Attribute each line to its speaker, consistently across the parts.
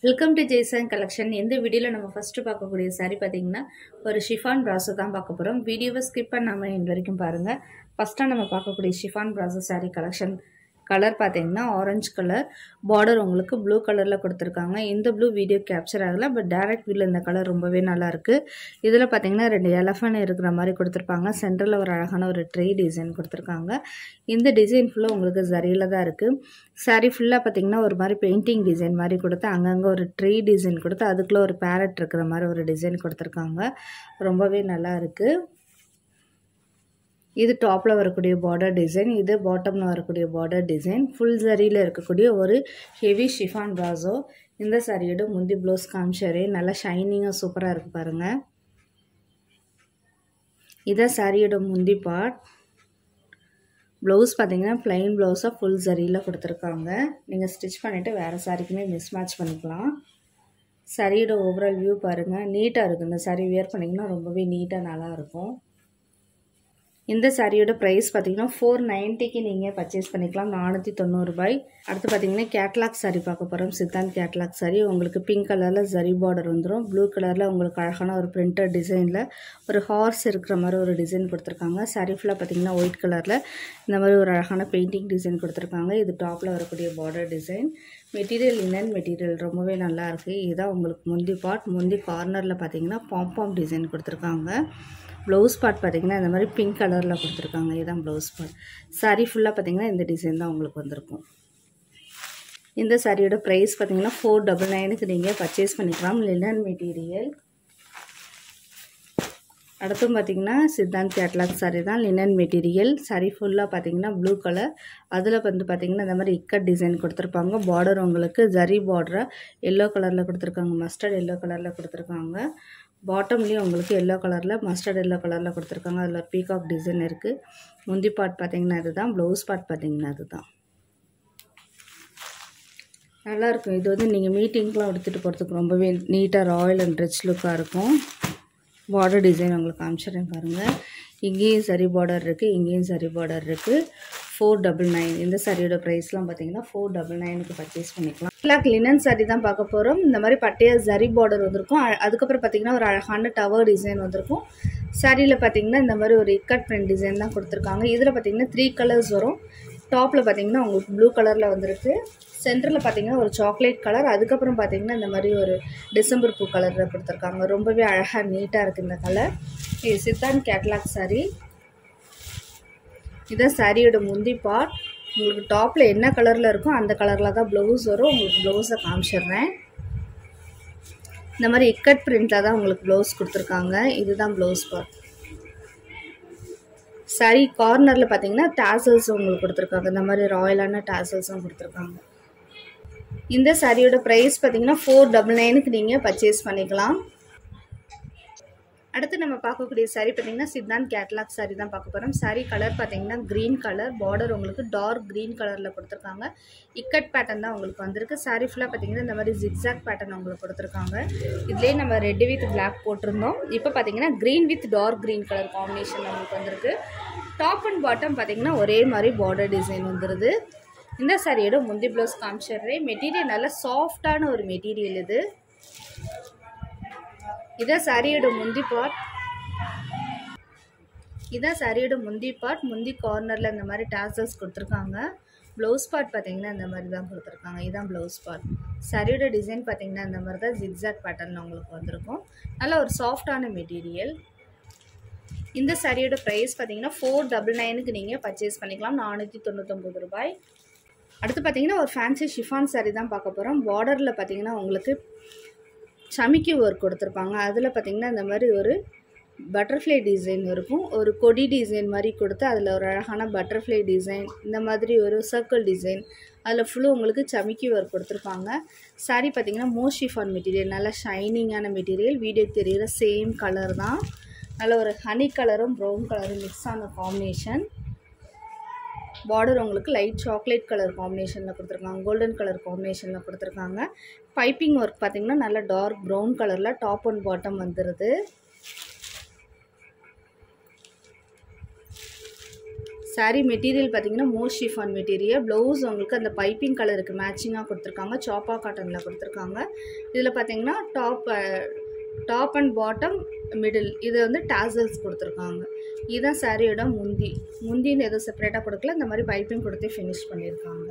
Speaker 1: welcome to Jaison collection இந்த வீடியோவில் நம்ம ஃபஸ்ட்டு பார்க்கக்கூடிய saree பார்த்தீங்கன்னா ஒரு ஷிஃபான் ப்ராஸோ தான் பார்க்க போகிறோம் வீடியோவை ஸ்கிப் பண்ணாமல் இந்த வரைக்கும் பாருங்கள் ஃபஸ்ட்டாக நம்ம பார்க்கக்கூடிய chiffon brasso saree collection colour பார்த்தீங்கன்னா ஆரஞ்சு கலர் பார்டர் உங்களுக்கு ப்ளூ கலரில் கொடுத்துருக்காங்க இந்த ப்ளூ வீடியோ கேப்சர் ஆகலை பட் டேரக்ட் வியூவில் இந்த கலர் ரொம்பவே நல்லா இருக்குது இதில் பார்த்தீங்கன்னா ரெண்டு எலஃபன் இருக்கிற மாதிரி கொடுத்துருப்பாங்க சென்டரில் ஒரு அழகான ஒரு ட்ரே டிசைன் கொடுத்துருக்காங்க இந்த டிசைன் ஃபுல்லாக உங்களுக்கு சரியில் தான் இருக்குது saree ஃபுல்லாக பார்த்தீங்கன்னா ஒரு மாதிரி பெயிண்டிங் டிசைன் மாதிரி கொடுத்து அங்கங்கே ஒரு ட்ரீ டிசைன் கொடுத்து அதுக்குள்ளே ஒரு பேரட் இருக்கிற மாதிரி ஒரு டிசைன் கொடுத்துருக்காங்க ரொம்பவே நல்லா இருக்குது இது டாப்பில் வரக்கூடிய பார்டர் டிசைன் இது பாட்டமில் வரக்கூடிய பார்டர் டிசைன் ஃபுல் சரியில் இருக்கக்கூடிய ஒரு ஹெவி ஷிஃபான் ப்ராசோ இந்த சாரியோட முந்தி ப்ளவுஸ் காமிச்சாரு நல்லா ஷைனிங்காக சூப்பராக இருக்குது பாருங்கள் இதான் சாரியோட முந்தி பார்ட் ப்ளவுஸ் பார்த்தீங்கன்னா ப்ளைன் ப்ளவுஸாக ஃபுல் சரியில் கொடுத்துருக்காங்க நீங்கள் ஸ்டிச் பண்ணிவிட்டு வேறு சாரிக்குமே மிஸ் மேட்ச் பண்ணிக்கலாம் சரியோட ஓவரால் வியூ பாருங்கள் நீட்டாக இருக்குது இந்த சாரீ வியர் பண்ணிங்கன்னா ரொம்பவே நீட்டாக நல்லாயிருக்கும் இந்த சாரியோட ப்ரைஸ் பார்த்தீங்கன்னா ஃபோர் நைன்ட்டிக்கு நீங்கள் பர்ச்சேஸ் பண்ணிக்கலாம் நானூற்றி தொண்ணூறுபாய் அடுத்து பார்த்தீங்கன்னா கேட்லாக் சாரி பார்க்க போகிறோம் சித்தாந்த் கேட்லாக் சாரி உங்களுக்கு பிங்க் கலரில் ஜரி பார்டர் வந்துடும் ப்ளூ கலரில் உங்களுக்கு அழகான ஒரு பிரிண்டட் டிசைனில் ஒரு ஹார்ஸ் இருக்கிற மாதிரி ஒரு டிசைன் கொடுத்துருக்காங்க சாரி ஃபுல்லாக பார்த்தீங்கன்னா ஒயிட் கலரில் இந்த மாதிரி ஒரு அழகான பெயிண்டிங் டிசைன் கொடுத்துருக்காங்க இது டாப்பில் வரக்கூடிய border design material linen material ரொம்பவே நல்லா இருக்குது இதுதான் உங்களுக்கு முந்தி பார்ட் முந்தி கார்னரில் பார்த்தீங்கன்னா பாம்பாம் டிசைன் கொடுத்துருக்காங்க ப்ளவுஸ் பார்ட் பார்த்தீங்கன்னா இந்த மாதிரி பிங்க் கலரில் கொடுத்துருக்காங்க இதுதான் ப்ளவுஸ் பார்ட் சாரீ ஃபுல்லாக பார்த்தீங்கன்னா இந்த டிசைன் தான் உங்களுக்கு வந்திருக்கும் இந்த சாரியோட ப்ரைஸ் பார்த்தீங்கன்னா ஃபோர் டபுள் நைனுக்கு நீங்கள் பர்ச்சேஸ் பண்ணிக்கலாம் லினன் மெட்டீரியல் அடுத்து பார்த்தீங்கன்னா சித்தாந்த் கேட்லாக் சாரி தான் லினன் மெட்டீரியல் சாரி ஃபுல்லாக பார்த்தீங்கன்னா ப்ளூ கலர் அதில் வந்து பார்த்தீங்கன்னா இந்த மாதிரி இக்கட் டிசைன் கொடுத்துருப்பாங்க பார்டர் உங்களுக்கு ஜரி பார்டரை எல்லோ கலரில் கொடுத்துருக்காங்க மஸ்டர்ட் எல்லோ கலரில் கொடுத்துருக்காங்க பாட்டம்லேயும் உங்களுக்கு எல்லோ கலரில் மஸ்டர்ட் எல்லோ கலரில் கொடுத்துருக்காங்க அதில் பீகாக் டிசைன் இருக்குது முந்தி பார்ட் பார்த்தீங்கன்னா இதுதான் ப்ளவுஸ் பார்ட் பார்த்தீங்கன்னா அதுதான் நல்லாயிருக்கும் இது வந்து நீங்கள் மீட்டிங்க்கெலாம் எடுத்துகிட்டு போகிறதுக்கு ரொம்பவே நீட்டாக ராயல் அண்ட் ரிச் லுக்காக இருக்கும் பார்டர் டிசைன் உங்களுக்கு காமிச்சிடுறேன் பாருங்கள் இங்கேயும் சரி பார்டர் இருக்குது இங்கேயும் சரி பார்டர் இருக்குது ஃபோர் டபுள் நைன் இந்த சாரியோட ப்ரைஸ்லாம் பார்த்தீங்கன்னா ஃபோர் டபுள் நைனுக்கு பர்ச்சேஸ் பண்ணிக்கலாம் கிளாக் லினன் சாரி தான் பார்க்க போகிறோம் இந்த மாதிரி பட்டையா ஜரி பார்டர் வந்திருக்கும் அ- அதுக்கப்புறம் பார்த்தீங்கன்னா ஒரு அழகான டவர் டிசைன் வந்திருக்கும் சாரியில் பார்த்தீங்கன்னா இந்த மாதிரி ஒரு இக்கட் பிரிண்ட் டிசைன் தான் கொடுத்துருக்காங்க இதில் பார்த்தீங்கன்னா த்ரீ கலர்ஸ் வரும் டாப்பில் பார்த்தீங்கன்னா உங்களுக்கு ப்ளூ கலரில் வந்திருக்கு சென்டரில் பார்த்தீங்கன்னா ஒரு சாக்லேட் கலர் அதுக்கப்புறம் பார்த்தீங்கன்னா இந்த மாதிரி ஒரு டிசம்பர் பூ கலரில் கொடுத்துருக்காங்க ரொம்பவே அழகாக நீட்டாக இருக்குது இந்த கலர் இது சித்தான் கேட்லாக் சாரி இதான் சாரியோட முந்தி பார்ட் உங்களுக்கு டாப்பில் என்ன கலரில் இருக்கோ அந்த கலரில் தான் ப்ளவுஸ் வரும் உங்களுக்கு ப்ளவுஸை காமிச்சிடுறேன் இந்த மாதிரி இக்கட் பிரிண்டில் தான் உங்களுக்கு ப்ளவுஸ் கொடுத்துருக்காங்க இதுதான் ப்ளவுஸ் பார்ட் சாரி கார்னரில் பார்த்தீங்கன்னா டாசல்ஸ் உங்களுக்கு கொடுத்துருக்காங்க இந்த மாதிரி ராயலான டாசல்ஸும் கொடுத்துருக்காங்க இந்த சாரியோட ப்ரைஸ் பார்த்தீங்கன்னா ஃபோர் டபுள் நைனுக்கு நீங்கள் பர்ச்சேஸ் பண்ணிக்கலாம் அடுத்து நம்ம பார்க்கக்கூடிய சாரி பார்த்தீங்கன்னா சித்தாந்த் கேட்லாக் சாரி தான் பார்க்க போகிறோம் சாரி கலர் பார்த்தீங்கன்னா க்ரீன் கலர் பார்டர் உங்களுக்கு டார்க் க்ரீன் கலரில் கொடுத்துருக்காங்க இக்கட் பேட்டர்ன் தான் உங்களுக்கு வந்திருக்கு சாரி ஃபுல்லாக பார்த்தீங்கன்னா இந்த மாதிரி ஜிக்ஸாக் பேட்டர்ன் உங்களுக்கு கொடுத்துருக்காங்க இதுலேயே நம்ம ரெட் வித் Black போட்டிருந்தோம் இப்போ பார்த்தீங்கன்னா green with dark green colour combination உங்களுக்கு வந்திருக்கு டாப் அண்ட் பாட்டம் பார்த்தீங்கன்னா ஒரே மாதிரி பார்டர் டிசைன் வந்துடுது இந்த சாரியோட முந்தி ப்ளவுஸ் காமிச்சிடுறேன் மெட்டீரியல் நல்லா சாஃப்டான ஒரு மெட்டீரியல் இது இதான் சாரியோட முந்தி பார்ட் இதான் சாரியோட முந்தி பார்ட் முந்தி கார்னரில் இந்த மாதிரி டாசல்ஸ் கொடுத்துருக்காங்க ப்ளவுஸ் பார்ட் பார்த்தீங்கன்னா இந்த மாதிரி தான் கொடுத்துருக்காங்க இதான் ப்ளவுஸ் பார்ட் சாரியோட டிசைன் பார்த்தீங்கன்னா இந்த மாதிரி தான் ஜிக்ஸாக் பேட்டர்னில் உங்களுக்கு வந்திருக்கும் நல்ல ஒரு சாஃப்டான மெட்டீரியல் இந்த சாரியோட ப்ரைஸ் பார்த்தீங்கன்னா ஃபோர் டபுள் நைனுக்கு நீங்கள் பர்ச்சேஸ் பண்ணிக்கலாம் நானூற்றி தொண்ணூத்தொம்பது ரூபாய் அடுத்து பார்த்தீங்கன்னா ஒரு ஃபேன்சி ஷிஃபான் saree தான் பார்க்க போகிறோம் பார்டரில் பார்த்தீங்கன்னா உங்களுக்கு சமிக்கி ஒர்க் கொடுத்துருப்பாங்க அதில் பார்த்தீங்கன்னா இந்த மாதிரி ஒரு பட்டர்ஃப்ளை டிசைன் இருக்கும் ஒரு கொடி டிசைன் மாதிரி கொடுத்து அதில் ஒரு அழகான பட்டர்ஃப்ளை டிசைன் இந்த மாதிரி ஒரு சர்க்கிள் டிசைன் அதில் ஃபுல்லு உங்களுக்கு சமிக்கி ஒர்க் கொடுத்துருப்பாங்க saree பார்த்தீங்கன்னா மோஷிஃபான் மெட்டீரியல் நல்லா ஷைனிங்கான மெட்டீரியல் வீடியோ தெரிகிற சேம் கலர் தான் நல்ல ஒரு ஹனி கலரும் ப்ரௌன் கலரும் மிக்ஸ் ஆன காம்பினேஷன் பார்டர் உங்களுக்கு லைட் சாக்லேட் கலர் காம்பினேஷனில் கொடுத்துருக்காங்க கோல்டன் கலர் காம்பினேஷனில் கொடுத்துருக்காங்க பைப்பிங் ஒர்க் பார்த்தீங்கன்னா நல்ல டார்க் ப்ரௌன் கலரில் டாப் அண்ட் பாட்டம் வந்துடுது saree மெட்டீரியல் பார்த்தீங்கன்னா மோஸ்ட் ஷிஃபான் மெட்டீரியல் ப்ளவுஸ் உங்களுக்கு அந்த பைப்பிங் கலருக்கு மேட்சிங்காக கொடுத்துருக்காங்க சாப்பா காட்டனில் கொடுத்துருக்காங்க இதில் பார்த்தீங்கன்னா top top and bottom middle இது வந்து டாசல்ஸ் கொடுத்துருக்காங்க இதுதான் சாரியோட முந்தி முந்தின்னு எதுவும் செப்பரேட்டாக கொடுக்கல இந்த மாதிரி பைப்பிங் கொடுத்து ஃபினிஷ் பண்ணியிருக்காங்க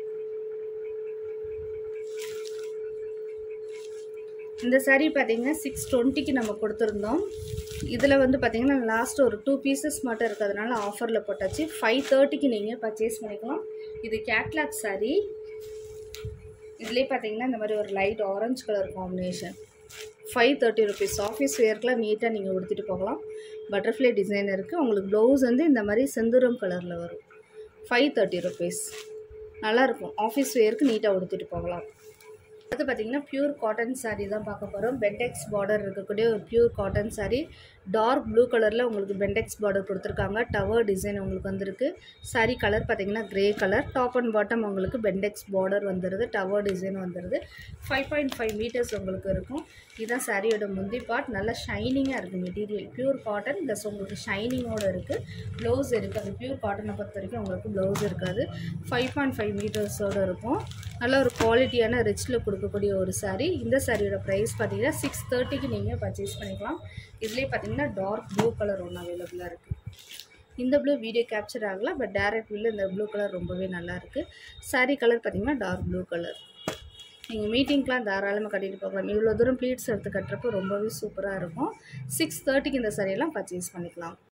Speaker 1: இந்த saree பார்த்தீங்கன்னா சிக்ஸ் டுவெண்ட்டிக்கு நம்ம கொடுத்துருந்தோம் இதில் வந்து பார்த்தீங்கன்னா லாஸ்ட் ஒரு டூ பீசஸ் மட்டும் இருக்கிறதுனால ஆஃபரில் போட்டாச்சு ஃபைவ் தேர்ட்டிக்கு நீங்கள் பர்ச்சேஸ் பண்ணிக்கலாம் இது கேட்லாக் saree இதுலேயே பார்த்தீங்கன்னா இந்த மாதிரி ஒரு light orange colour combination five thirty rupees office வேர்க்கெலாம் நீட்டாக நீங்கள் உடுத்திட்டு போகலாம் பட்டர்ஃப்ளை டிசைன் இருக்குது உங்களுக்கு ப்ளவுஸ் வந்து இந்த மாதிரி செந்தூரம் கலரில் வரும் ஃபைவ் தேர்ட்டி ருபீஸ் நல்லாயிருக்கும் ஆஃபீஸ் வேருக்கு நீட்டாக உடுத்திட்டு போகலாம் அடுத்து பார்த்தீங்கன்னா பியூர் காட்டன் saree தான் பார்க்க போகிறோம் பென்டெக்ஸ் பார்டர் இருக்கக்கூடிய ஒரு pure cotton saree dark blue கலரில் உங்களுக்கு பென்டெக்ஸ் பார்டர் கொடுத்துருக்காங்க டவர் டிசைன் உங்களுக்கு வந்திருக்கு saree கலர் பார்த்தீங்கன்னா grey colour top and bottom உங்களுக்கு பென்டெக்ஸ் பார்டர் வந்துடுது டவர் டிசைன் வந்துடுது ஃபைவ் பாயிண்ட் ஃபைவ் மீட்டர்ஸ் உங்களுக்கு இருக்கும் இதுதான் சாரியோட முந்தி பார்ட் நல்லா ஷைனிங்காக இருக்குது மெட்டீரியல் பியூர் காட்டன் ப்ளஸ் உங்களுக்கு ஷைனிங்கோடு இருக்குது ப்ளவுஸ் இருக்குது அது பியூர் காட்டனை பொறுத்த வரைக்கும் உங்களுக்கு ப்ளவுஸ் இருக்காது ஃபைவ் பாயிண்ட் ஃபைவ் மீட்டர்ஸோடு இருக்கும் நல்ல ஒரு குவாலிட்டியான ரிச்சில் கொடுக்கக்கூடிய ஒரு saree இந்த சாரியோட ப்ரைஸ் பார்த்தீங்கன்னா சிக்ஸ் தேர்ட்டிக்கு நீங்கள் பர்ச்சேஸ் பண்ணிக்கலாம் இதுலேயே பார்த்தீங்கன்னா டார்க் ப்ளூ கலர் ஒன்று அவைலபிளாக இருக்குது இந்த ப்ளூ வீடியோ கேப்சர் ஆகல பட் டேரக்ட் வியூவில் இந்த ப்ளூ கலர் ரொம்பவே நல்லா இருக்குது saree கலர் பார்த்தீங்கன்னா டார்க் ப்ளூ கலர் நீங்கள் மீட்டிங்க்கெலாம் தாராளமாக கட்டிட்டு போகலாம் இவ்வளோ தூரம் ப்ளீட்ஸ் எடுத்து கட்டுறப்போ ரொம்பவே சூப்பராக இருக்கும் சிக்ஸ் தேர்ட்டிக்கு இந்த சாரியெல்லாம் பர்ச்சேஸ் பண்ணிக்கலாம்